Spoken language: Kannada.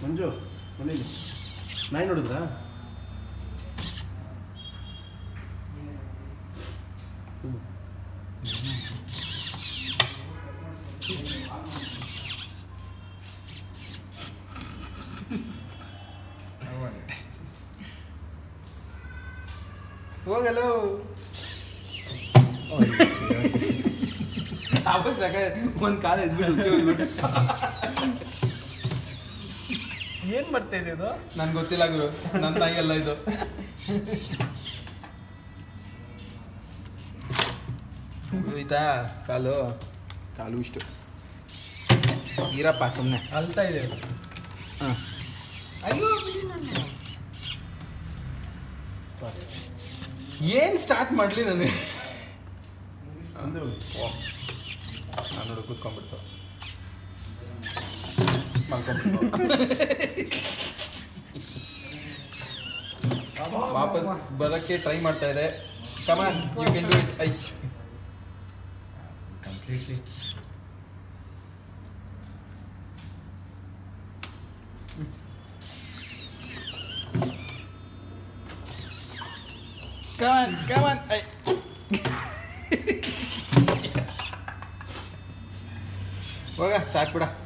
ಮಂಜು ಮನೇಲಿ ನಾಯಿ ನೋಡಿದ್ರಾ ಹೋಗಲು ಅವಾಗ ಸಾಕ ಒಂದು ಕಾಲ ಎದ್ಬಿಟ್ಟು ಹೋಗ್ಬಿಟ್ಟು ಏನ್ ಮಾಡ್ತಾ ಇದೆ ಇದು ನನ್ಗೆ ಗೊತ್ತಿಲ್ಲ ಗುರು ನನ್ನ ತಾಯಿ ಅಲ್ಲ ಇದು ಆಯ್ತಾ ಕಾಲು ಕಾಲು ಇಷ್ಟು ಇರಪ್ಪ ಸುಮ್ಮನೆ ಅಲ್ತಾ ಇದೆ ಹಾಂ ಅಯ್ಯೋ ಬಿಡಿ ನನ್ನ. ಏನು ಸ್ಟಾರ್ಟ್ ಮಾಡಲಿ ನನಗೆ ಅಂದು ನಾನು ನೋಡಿ ಕೂತ್ಕೊಂಡ್ಬಿಟ್ಟು ಮಲ್ಕೊಂಡ್ಬಿಟ್ಟು ವಾಪಸ್ ಬರೋಕ್ಕೆ ಟ್ರೈ ಮಾಡ್ತಾ ಇದೆ come on you can do it I completely come on come on ಐ ಹೋಗ ಸಾಕು ಬಿಡ